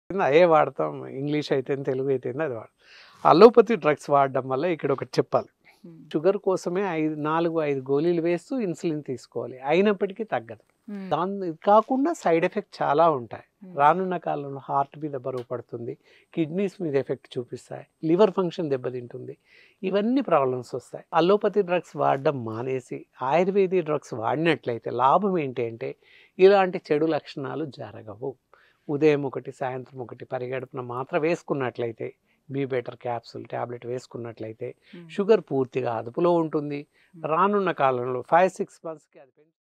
అదే వాడతాం ఇంగ్లీష్ అయితే తెలుగు అయితే అది వాడతాం అలోపతి డ్రగ్స్ వాడడం వల్ల ఇక్కడ ఒకటి చెప్పాలి షుగర్ కోసమే ఐదు నాలుగు ఐదు గోళీలు వేస్తూ ఇన్సులిన్ తీసుకోవాలి అయినప్పటికీ తగ్గదు దాని ఇది కాకుండా సైడ్ ఎఫెక్ట్ చాలా ఉంటాయి రానున్న కాలంలో హార్ట్ మీద బరువు పడుతుంది కిడ్నీస్ మీద ఎఫెక్ట్ చూపిస్తాయి లివర్ ఫంక్షన్ దెబ్బతింటుంది ఇవన్నీ ప్రాబ్లమ్స్ వస్తాయి అలోపతి డ్రగ్స్ వాడడం మానేసి ఆయుర్వేదిక్ డ్రగ్స్ వాడినట్లయితే లాభం ఏంటి అంటే ఇలాంటి చెడు లక్షణాలు జరగవు ఉదయం ఒకటి సాయంత్రం ఒకటి పరిగడుపున మాత్రం వేసుకున్నట్లయితే బీ బెటర్ క్యాప్సూల్ ట్యాబ్లెట్ వేసుకున్నట్లయితే షుగర్ పూర్తిగా అదుపులో ఉంటుంది రానున్న కాలంలో ఫైవ్ సిక్స్ మంత్స్కి అది పెంచు